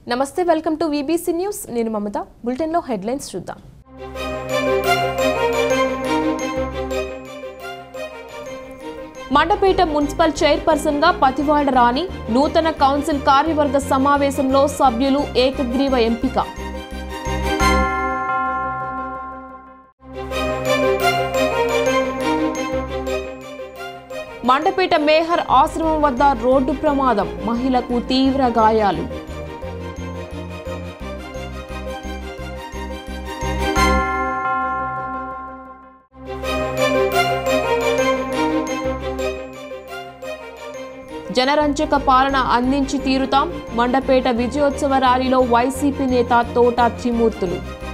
నమస్తే welcome to VBC news నేను మమత బులెటిన్లో హెడ్లైన్స్ చూద్దాం మండపేట మున్సిపల్ చైర్పర్సన్ గా పతివాడ రాణి నూతన కౌన్సిల్ కార్యవర్గ సమావేశంలో సభ్యులు ఏకగ్రీవ ఎంపిక మండపేట మేహర్ ఆశ్రమం వద్ద రోడ్డు ప్రమాదం మహిళకు తీవ్ర గాయాలు జనరంజక పాలన అందించి తీరుతాం మండపేట విజయోత్సవ ర్యాలీలో వైసీపీ నేత తోట త్రిమూర్తులు